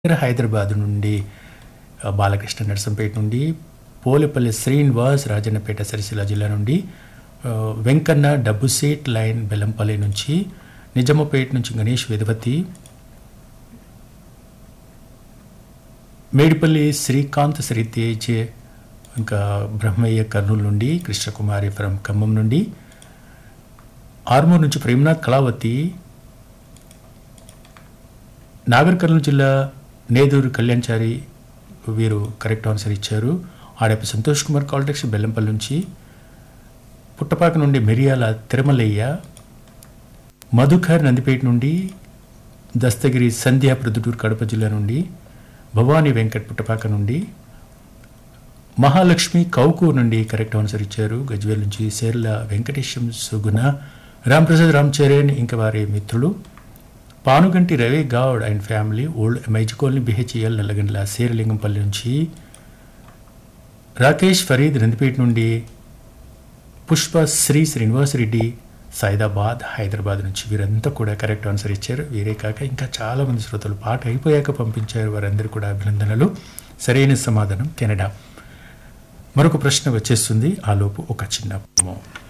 హైదరాబాద్ నుండి ఆ, బాలకృష్ణ నర్సంపేట నుండి పోలేపల్లి శ్రీనివాస్ రాజన్నపేట సిరిసిల్ల జిల్లా నుండి ఆ, వెంకన్న డబ్బు సీట్ లైన్ బెల్లంపల్లి నుంచి నిజామాపేట నుంచి గణేష్ వేదవతి మేడిపల్లి శ్రీకాంత్ శ్రీతేజ్ ఇంకా బ్రహ్మయ్య కర్నూలు నుండి కృష్ణకుమారి ఫ్రం ఖమ్మం నుండి ఆర్మూర్ నుంచి ప్రేమనాథ్ కళావతి నాగర్ కర్నూలు జిల్లా నేదూరు కళ్యాణ్చారి వీరు కరెక్ట్ ఆన్సర్ ఇచ్చారు ఆడపి సంతోష్ కుమార్ కాల్టెక్స్ బెల్లంపల్లి నుంచి పుట్టపాక నుండి మిరియాల తిరుమలయ్య మధుకర్ నందిపేట నుండి దస్తగిరి సంధ్య ప్రొద్దుటూరు కడప జిల్లా నుండి భవానీ వెంకట్ పుట్టపాక నుండి మహాలక్ష్మి కౌకూర్ నుండి కరెక్ట్ ఆన్సర్ ఇచ్చారు గజ్వేల్ నుంచి సేర్ల వెంకటేశం సుగుణ రాంప్రసాద్ రామ్ చరణ్ ఇంకా వారి మిత్రులు Panuganti Ravi Goud and family old MIG colony BHEL Nallagandla Serilingampalli నుంచి రాకేష్ ఫరీద్ నందిపేట నుండి పుష్ప శ్రీ శ్రీనివాసరెడ్డి సైదాబాద్ హైదరాబాద్ నుంచి వీరంతా కూడా కరెక్ట్ ఆన్సర్ ఇచ్చారు వీరే కాక ఇంకా చాలా మంది శ్రోతలు పాట అయిపోయాక పంపించారు వారందరూ కూడా అభినందనలు సరైన సమాధానం కెనడా మరొక ప్రశ్న వచ్చేస్తుంది ఆలోపు ఒక చిన్న